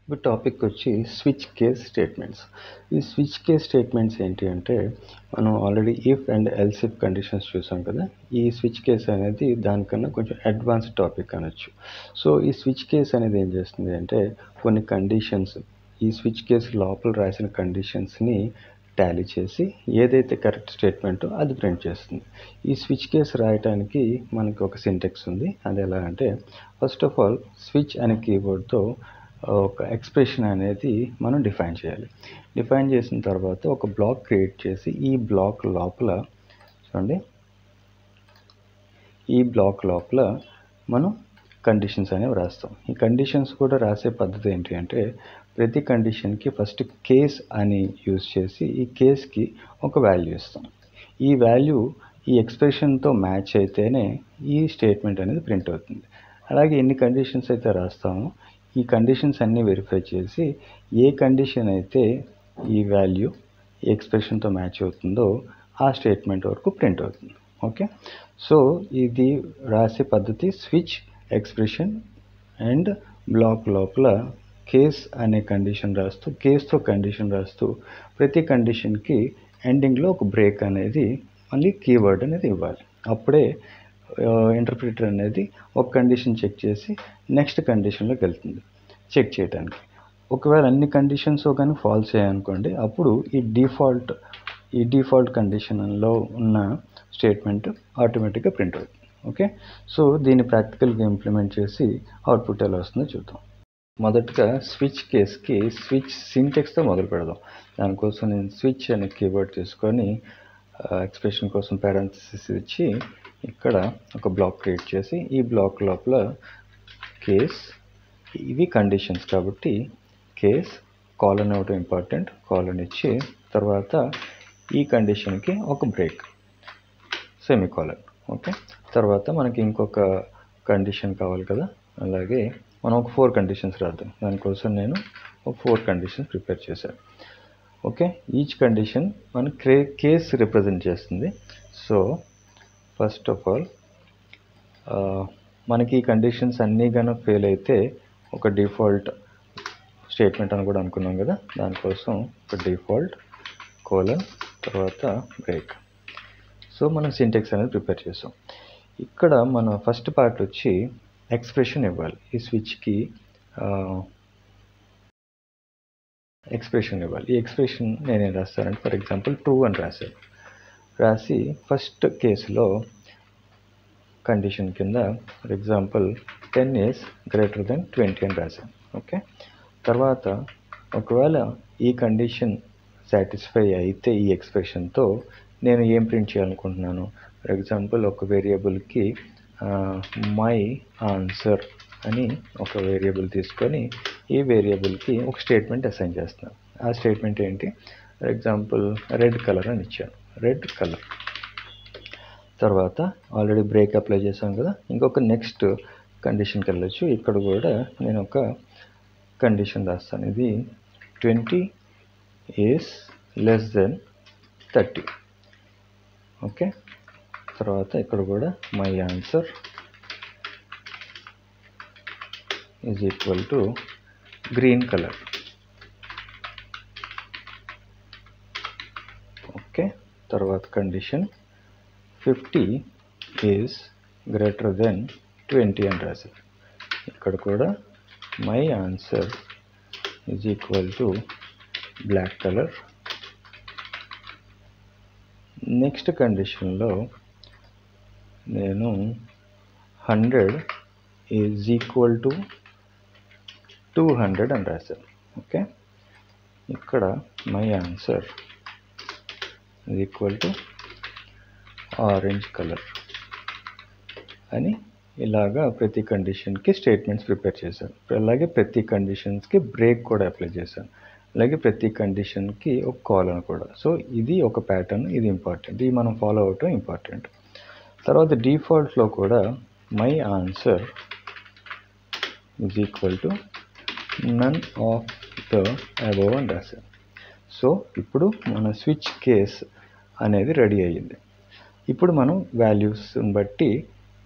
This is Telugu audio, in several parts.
ఇప్పుడు టాపిక్ వచ్చి స్విచ్ కేస్ స్టేట్మెంట్స్ ఈ స్విచ్ కేస్ స్టేట్మెంట్స్ ఏంటి అంటే మనం already if and else if conditions చూసాం కదా ఈ స్విచ్ కేస్ అనేది దానికన్నా కొంచెం అడ్వాన్స్డ్ టాపిక్ అనొచ్చు సో ఈ స్విచ్ కేస్ అనేది ఏం చేస్తుంది అంటే కొన్ని కండిషన్స్ ఈ స్విచ్ కేస్ లోపల రాసిన కండిషన్స్ని టాలీ చేసి ఏదైతే కరెక్ట్ స్టేట్మెంటో అది ప్రింట్ చేస్తుంది ఈ స్విచ్ కేస్ రాయడానికి మనకి ఒక సింటెక్స్ ఉంది అది ఎలా అంటే ఫస్ట్ ఆఫ్ ఆల్ స్విచ్ అనే కీబోర్డ్తో ఒక ఎక్స్ప్రెషన్ అనేది మనం డిఫైన్ చేయాలి డిఫైన్ చేసిన తర్వాత ఒక బ్లాక్ క్రియేట్ చేసి ఈ బ్లాక్ లోపల చూడండి ఈ బ్లాక్ లోపల మనం కండిషన్స్ అనేవి రాస్తాం ఈ కండిషన్స్ కూడా రాసే పద్ధతి ఏంటి అంటే ప్రతి కండిషన్కి ఫస్ట్ కేస్ అని యూజ్ చేసి ఈ కేస్కి ఒక వాల్యూ ఇస్తాం ఈ వాల్యూ ఈ ఎక్స్ప్రెషన్తో మ్యాచ్ అయితేనే ఈ స్టేట్మెంట్ అనేది ప్రింట్ అవుతుంది అలాగే ఎన్ని కండిషన్స్ అయితే రాస్తామో ఈ కండిషన్స్ అన్నీ వెరిఫై చేసి ఏ కండిషన్ అయితే ఈ వాల్యూ ఈ ఎక్స్ప్రెషన్తో మ్యాచ్ అవుతుందో ఆ స్టేట్మెంట్ వరకు ప్రింట్ అవుతుంది ఓకే సో ఇది రాసే పద్ధతి స్విచ్ ఎక్స్ప్రెషన్ అండ్ బ్లాక్ లోపల కేస్ అనే కండిషన్ రాస్తూ కేస్తో కండిషన్ రాస్తూ ప్రతి కండిషన్కి ఎండింగ్లో ఒక బ్రేక్ అనేది మళ్ళీ కీవర్డ్ అనేది ఇవ్వాలి అప్పుడే ఇంటర్ప్రిటర్ అనేది ఒక కండిషన్ చెక్ చేసి నెక్స్ట్ కండిషన్లోకి వెళ్తుంది చెక్ చేయడానికి ఒకవేళ అన్ని కండిషన్స్ కానీ ఫాల్స్ అయ్యాయనుకోండి అప్పుడు ఈ డిఫాల్ట్ ఈ డిఫాల్ట్ కండిషన్లో ఉన్న స్టేట్మెంట్ ఆటోమేటిక్గా ప్రింట్ అవుతుంది ఓకే సో దీన్ని ప్రాక్టికల్గా ఇంప్లిమెంట్ చేసి అవుట్పుట్ ఎలా వస్తుందో చూద్దాం మొదటగా స్విచ్ కేస్కి స్విచ్ సింటెక్స్తో మొదలు పెడదాం దానికోసం నేను స్విచ్ అనే కీవర్డ్ తీసుకొని ఎక్స్ప్రెషన్ కోసం పారాంథసిస్ ఇచ్చి ఇక్కడ ఒక బ్లాక్ క్రియేట్ చేసి ఈ బ్లాక్ లోపల కేస్ ఇవి కండిషన్స్ కాబట్టి కేస్ కాలన్ అవడం ఇంపార్టెంట్ కాలన్ ఇచ్చి తర్వాత ఈ కండిషన్కి ఒక బ్రేక్ సెమీ కాలన్ ఓకే తర్వాత మనకి ఇంకొక కండిషన్ కావాలి కదా అలాగే మనం ఒక ఫోర్ కండిషన్స్ రాద్దాం దానికోసం నేను ఒక ఫోర్ కండిషన్స్ ప్రిపేర్ చేశాను ఓకే ఈచ్ కండిషన్ మన క్రే కేస్ రిప్రజెంట్ చేస్తుంది సో ఫస్ట్ ఆఫ్ ఆల్ మనకి ఈ కండిషన్స్ అన్నీ కనుక ఫెయిల్ అయితే ఒక డిఫాల్ట్ స్టేట్మెంట్ అని కూడా అనుకున్నాం కదా దానికోసం ఒక డిఫాల్ట్ కోలన్ తర్వాత బ్రేక్ సో మనం సింటెక్స్ అనేది ప్రిపేర్ చేసాం ఇక్కడ మన ఫస్ట్ పార్ట్ వచ్చి ఎక్స్ప్రెషన్ ఇవ్వాలి ఈ స్విచ్కి ఎక్స్ప్రెషన్ ఇవ్వాలి ఈ ఎక్స్ప్రెషన్ నేనేం రాస్తానంటే ఫర్ ఎగ్జాంపుల్ ట్రూ అని రాశాను రాసి ఫస్ట్ కేసులో కండిషన్ కింద for example ten years greater than twenty అని రాశాను ఓకే తర్వాత ఒకవేళ ఈ కండిషన్ సాటిస్ఫై అయితే ఈ ఎక్స్ప్రెషన్తో నేను ఏం ప్రింట్ చేయాలనుకుంటున్నాను ఫర్ ఎగ్జాంపుల్ ఒక వేరియబుల్కి మై ఆన్సర్ అని ఒక వేరియబుల్ తీసుకొని ఈ వేరియబుల్కి ఒక స్టేట్మెంట్ అసైన్ చేస్తున్నాను ఆ స్టేట్మెంట్ ఏంటి ఫర్ ఎగ్జాంపుల్ రెడ్ కలర్ అని ఇచ్చాను రెడ్ కలర్ తర్వాత ఆల్రెడీ బ్రేక్ అప్లై చేశాం కదా ఇంకొక నెక్స్ట్ కండిషన్కి వెళ్ళొచ్చు ఇక్కడ కూడా నేను ఒక కండిషన్ రాస్తాను ఇది twenty is less than thirty okay తర్వాత ఇక్కడ కూడా my answer is equal to green colour okay తర్వాత condition fifty is greater than twenty అని రాశారు ఇక్కడ కూడా my answer is equal to black colour next కండిషన్లో నేను hundred is equal to two hundred అని రాశాను ఓకే ఇక్కడ my answer is equal to orange colour అని ఇలాగా ప్రతి కండిషన్కి స్టేట్మెంట్స్ ప్రిపేర్ చేశాను అలాగే ప్రతి కండిషన్స్కి బ్రేక్ కూడా అప్లై చేశాను అలాగే ప్రతి కండిషన్కి ఒక కాలన్ కూడా సో ఇది ఒక ప్యాటర్న్ ఇది ఇంపార్టెంట్ ఇది మనం ఫాలో అవటం ఇంపార్టెంట్ తర్వాత డిఫాల్ట్లో కూడా my answer is equal to none of the above అని రాశాను సో ఇప్పుడు మన స్విచ్ కేస్ అనేది రెడీ అయ్యింది ఇప్పుడు మనం వాల్యూస్ని బట్టి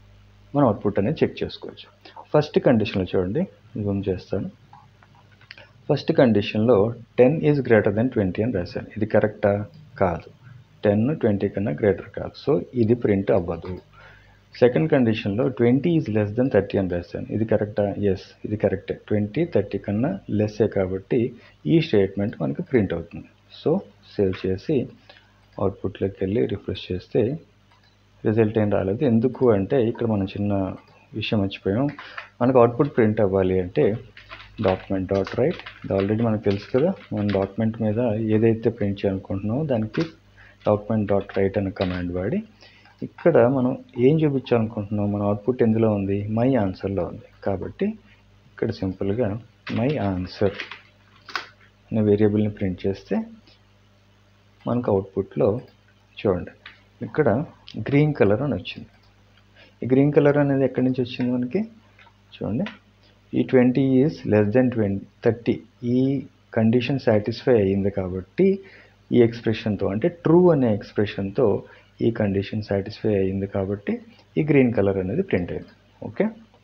మనం అవుట్పుట్ అనేది చెక్ చేసుకోవచ్చు ఫస్ట్ కండిషన్లో చూడండి జూమ్ చేస్తాను ఫస్ట్ కండిషన్లో ten is greater than twenty అని రాశాను ఇది కరెక్టా కాదు టెన్ ట్వంటీ కన్నా గ్రేటర్ కాదు సో ఇది ప్రింట్ అవ్వదు సెకండ్ కండిషన్లో twenty is less than thirty అని రాశాను ఇది కరెక్టా ఎస్ ఇది కరెక్టే ట్వంటీ థర్టీ కన్నా లెస్సే కాబట్టి ఈ స్టేట్మెంట్ మనకి ప్రింట్ అవుతుంది సో సేవ్ చేసి అవుట్పుట్లోకి వెళ్ళి రిఫ్రెష్ చేస్తే రిజల్ట్ ఏం రాలేదు ఎందుకు అంటే ఇక్కడ మనం చిన్న విషయం మర్చిపోయాం మనకు అవుట్పుట్ ప్రింట్ అవ్వాలి అంటే డాక్యుమెంట్ డాట్ రైట్ ఇది ఆల్రెడీ మనకు తెలుసు కదా మనం డాక్యుమెంట్ మీద ఏదైతే ప్రింట్ చేయాలనుకుంటున్నామో దానికి డాక్యుమెంట్ డాట్ రైట్ అనే కమాండ్ వాడి ఇక్కడ మనం ఏం చూపించాలనుకుంటున్నాం మన అవుట్పుట్ ఎందులో ఉంది మై ఆన్సర్లో ఉంది కాబట్టి ఇక్కడ సింపుల్గా మై ఆన్సర్ అనే వేరియబుల్ని ప్రింట్ చేస్తే మనకు అవుట్పుట్లో చూడండి ఇక్కడ గ్రీన్ కలర్ అని వచ్చింది ఈ గ్రీన్ కలర్ అనేది ఎక్కడి నుంచి వచ్చింది మనకి చూడండి ఈ twenty is less than twenty thirty ఈ కండిషన్ సాటిస్ఫై అయ్యింది కాబట్టి ఈ ఎక్స్ప్రెషన్తో అంటే ట్రూ అనే ఎక్స్ప్రెషన్తో ఈ కండిషన్ సాటిస్ఫై అయ్యింది కాబట్టి ఈ గ్రీన్ కలర్ అనేది ప్రింట్ అయింది ఓకే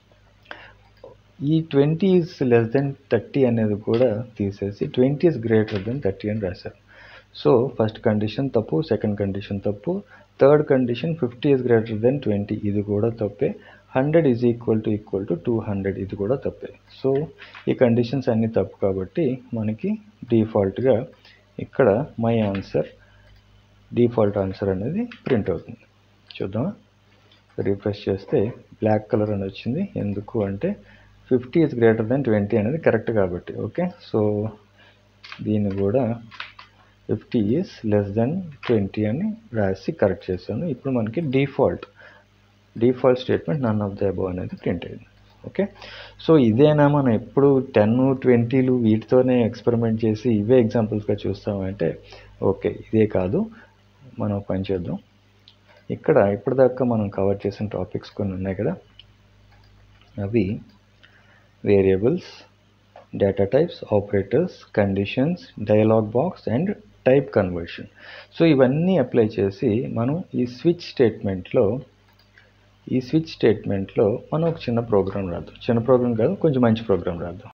ఈ twenty is less than thirty అనేది కూడా తీసేసి twenty is greater than thirty అని రాశారు సో ఫస్ట్ కండిషన్ తప్పు సెకండ్ కండిషన్ తప్పు third condition fifty is greater than twenty ఇది కూడా తప్పే hundred is equal to equal to two hundred ఇది కూడా తప్పే సో ఈ కండిషన్స్ అన్నీ తప్పు కాబట్టి మనకి డిఫాల్ట్గా ఇక్కడ మై ఆన్సర్ డిఫాల్ట్ ఆన్సర్ అనేది ప్రింట్ అవుతుంది చూద్దామా రిఫ్రెష్ చేస్తే బ్లాక్ కలర్ అని వచ్చింది ఎందుకు అంటే fifty is greater than twenty అనేది కరెక్ట్ కాబట్టి ఓకే సో దీన్ని కూడా fifty is less than twenty అని రాసి కరెక్ట్ చేశాను ఇప్పుడు మనకి default default statement none of the above అనేది ప్రింట్ అయింది ఓకే సో ఇదేనా మనం ఎప్పుడు టెన్ ట్వంటీలు వీటితోనే ఎక్స్పెరిమెంట్ చేసి ఇవే ఎగ్జాంపుల్స్గా చూస్తామంటే ఓకే ఇదే కాదు మనం పని చేద్దాం ఇక్కడ ఇప్పటిదాకా మనం కవర్ చేసిన టాపిక్స్ కొన్ని ఉన్నాయి కదా అవి variables data types operators conditions dialog box and type conversion so ఇవన్నీ అప్లై చేసి మనం ఈ స్విచ్ స్టేట్మెంట్లో ఈ స్విచ్ స్టేట్మెంట్లో మనం ఒక చిన్న ప్రోగ్రామ్ రాద్దాం చిన్న ప్రోగ్రామ్ కాదు కొంచెం మంచి ప్రోగ్రామ్ రాద్దాం